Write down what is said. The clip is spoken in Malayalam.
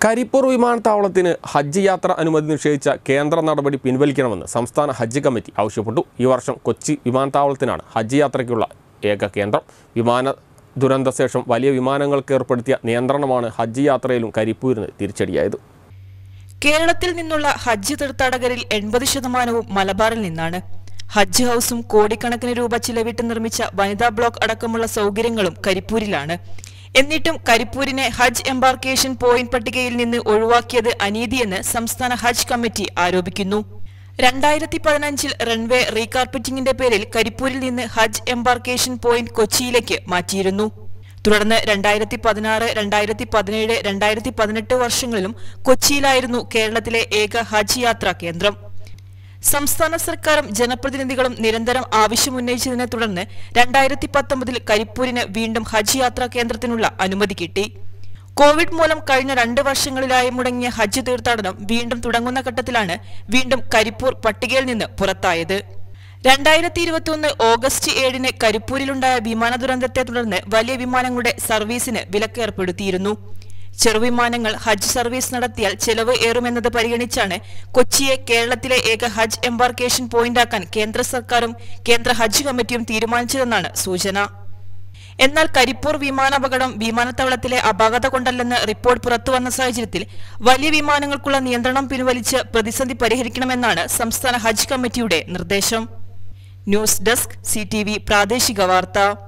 കരിപ്പൂർ വിമാനത്താവളത്തിന് ഹജ്ജ് യാത്ര അനുമതി നിഷേധിച്ച കേന്ദ്ര നടപടി പിൻവലിക്കണമെന്ന് സംസ്ഥാന ഹജ്ജ് കമ്മിറ്റി ആവശ്യപ്പെട്ടു ഈ വർഷം കൊച്ചി വിമാനത്താവളത്തിനാണ് ഹജ്ജ് യാത്രയ്ക്കുള്ള ഏക കേന്ദ്രം വിമാന ദുരന്ത ശേഷം വലിയ വിമാനങ്ങൾക്ക് ഏർപ്പെടുത്തിയ നിയന്ത്രണമാണ് ഹജ്ജ് യാത്രയിലും കരിപ്പൂരിന് തിരിച്ചടിയായത് കേരളത്തിൽ നിന്നുള്ള ഹജ്ജ് തീർത്ഥാടകരിൽ എൺപത് ശതമാനവും മലബാറിൽ നിന്നാണ് ഹജ്ജ് ഹൌസും കോടിക്കണക്കിന് രൂപ ചിലവിട്ട് നിർമ്മിച്ച വനിതാ ബ്ലോക്ക് അടക്കമുള്ള സൗകര്യങ്ങളും കരിപ്പൂരിലാണ് എന്നിട്ടും കരിപ്പൂരിനെ ഹജ്ജ് എംബാർക്കേഷൻ പോയിന്റ് പട്ടികയിൽ നിന്ന് ഒഴിവാക്കിയത് അനീതിയെന്ന് സംസ്ഥാന ഹജ്ജ് കമ്മിറ്റി ആരോപിക്കുന്നു രണ്ടായിരത്തി പതിനഞ്ചിൽ റൺവേ റീകാർപ്പറ്റിംഗിന്റെ പേരിൽ കരിപ്പൂരിൽ നിന്ന് ഹജ്ജ് എംബാർക്കേഷൻ പോയിന്റ് കൊച്ചിയിലേക്ക് മാറ്റിയിരുന്നു തുടർന്ന് രണ്ടായിരത്തി പതിനാറ് രണ്ടായിരത്തി പതിനേഴ് രണ്ടായിരത്തി പതിനെട്ട് വർഷങ്ങളിലും കൊച്ചിയിലായിരുന്നു കേരളത്തിലെ ഏക ഹജ്ജ് യാത്രാ കേന്ദ്രം സംസ്ഥാന സർക്കാരും ജനപ്രതിനിധികളും നിരന്തരം ആവശ്യമുന്നയിച്ചതിനെ തുടർന്ന് രണ്ടായിരത്തി പത്തൊമ്പതിൽ കരിപ്പൂരിന് വീണ്ടും ഹജ്ജ് യാത്രാ കേന്ദ്രത്തിനുള്ള അനുമതി കിട്ടി കോവിഡ് മൂലം കഴിഞ്ഞ രണ്ട് വർഷങ്ങളിലായി മുടങ്ങിയ ഹജ്ജ് തീർത്ഥാടനം വീണ്ടും തുടങ്ങുന്ന ഘട്ടത്തിലാണ് വീണ്ടും കരിപ്പൂർ പട്ടികയിൽ നിന്ന് പുറത്തായത് രണ്ടായിരത്തി ഇരുപത്തിയൊന്ന് ഓഗസ്റ്റ് ഏഴിന് കരിപ്പൂരിലുണ്ടായ വിമാന ദുരന്തത്തെ തുടർന്ന് വലിയ വിമാനങ്ങളുടെ സർവീസിന് വിലക്ക് ഏർപ്പെടുത്തിയിരുന്നു ചെറുവിമാനങ്ങൾ ഹജ്ജ് സർവീസ് നടത്തിയാൽ ചെലവ് ഏറുമെന്നത് പരിഗണിച്ചാണ് കൊച്ചിയെ കേരളത്തിലെ ഏക ഹജ്ജ് എംബാർക്കേഷൻ പോയിന്റാക്കാൻ കേന്ദ്ര സർക്കാരും കേന്ദ്ര ഹജ്ജ് കമ്മിറ്റിയും തീരുമാനിച്ചതെന്നാണ് സൂചന എന്നാൽ കരിപ്പൂർ വിമാനാപകടം വിമാനത്താവളത്തിലെ അപാകത കൊണ്ടല്ലെന്ന് റിപ്പോർട്ട് പുറത്തുവന്ന സാഹചര്യത്തിൽ വലിയ വിമാനങ്ങൾക്കുള്ള നിയന്ത്രണം പിൻവലിച്ച് പ്രതിസന്ധി പരിഹരിക്കണമെന്നാണ് സംസ്ഥാന ഹജ്ജ് കമ്മിറ്റിയുടെ നിർദ്ദേശം ന്യൂസ് ഡെസ്ക് സി പ്രാദേശിക വാർത്ത